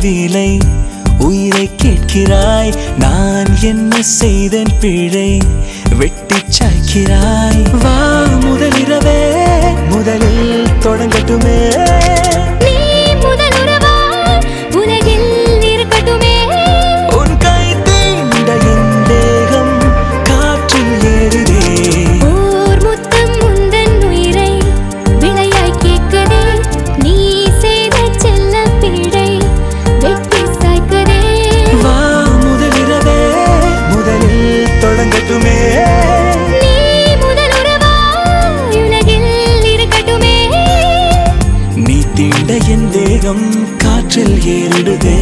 வீலை உயிரை கேட்கிறாய் நான் என்ன செய்தேன் பிழை வெட்டிச் சாய்க்கிறாய் வா முதலிரவே முதலில் தொடங்கட்டுமே நீ முதலுறவா உலகில் இருக்கட்டுமே உன் கை தீண்ட என் தேகம் காற்றில் ஏறுதே ஓர் முத்தம் உந்தன் உயிரை விளையாய் கேட்கதே நீ செய்த செல்ல பிழை வெட்டி சாய்க்கதே வா முதலிரவே முதலில் தொடங்கட்டுமே நீ முதலுறவா உலகில் இருக்கட்டுமே நீ தீண்ட என் தேகம் காற்றில் ஏறிடுதே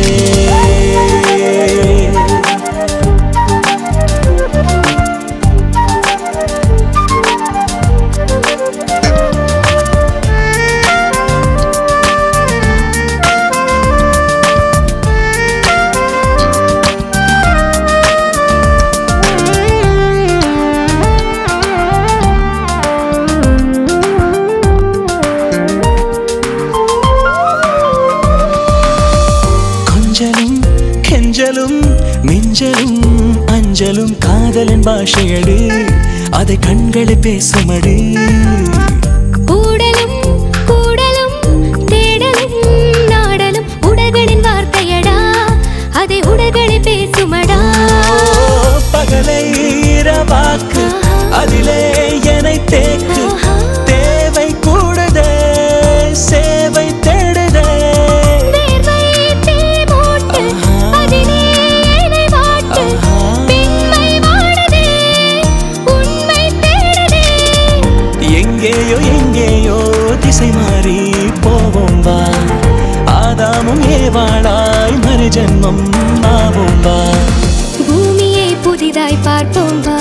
கொஞ்சலும் கெஞ்சலும் மிஞ்சலும் அஞ்சலும் காதலன் பாஷையடு அதை கண்களை பேசுமடு ஊடலும் கூடலும் தேடலும் நாடலும் உடல்களின் வார்த்தையடா அதை உடல்களை பேசுமடா பகலை இரவாக்கு அதிலே என்னை தேக்கு தேவை கூடுதே சேவை தேடுதே வேர்வை தீ மூட்டு அதிலே என்னை வாட்டு பெண்மை வாடுதே உண்மை தேடுதே எங்கேயோ எங்கேயோ திசை மாறி போவோம் வா ஆதாமும் ஏவாளாய் மறு ஜென்மம் ஆவோம் வா பூமியை புதிதாய் பார்ப்போம் வா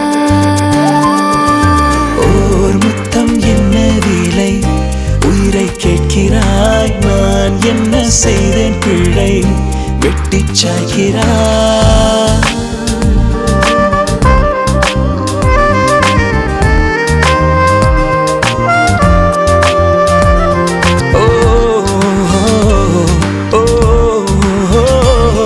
ஓர் முத்தம் என்ன வேலை உயிரை கேட்கிறாய் நான் என்ன செய்தேன் பிழை வெட்டிச் சாய்கிறாய் ஓ, ஓ, ஓ, ஓ.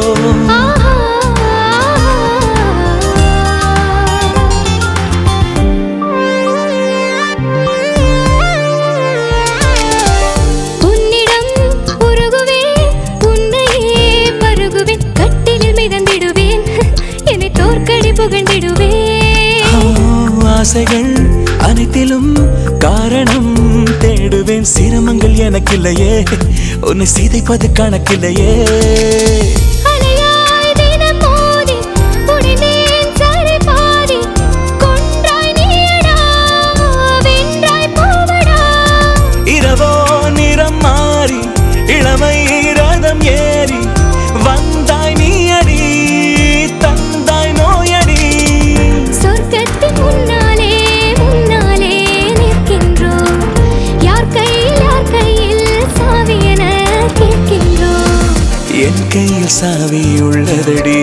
உன்னிடம் உருகுவேன் உன்னையே பருகுவேன் கட்டிலில் மிதந்திடுவேன் என்னை தோற்கடி புகழ்ந்திடுவேன் ஆசைகள் அனைத்திலும் காரணம் தேடுவேன் சிரமங்கள் எனக்கில்லையே உன்னை சிதைப்பது கணக்கில்லையே அலையாய் தினம் மோதி உடைந்தேன் சரி பாதி கொன்றாய் நீயடா வென்றாய் பூவடா இரவோ நிறம் மாறி இளமை ரதம் ஏறி வந்தாய் நீ அடி தந்தாய் நோயடி சொர்க்கத்தின் முன்னாலே முன்னாலே நிற்கின்றோம் யார் கையில் யார் கையில் சாவி என கேட்கின்றோம் என் கையில் சாவி உள்ளதடி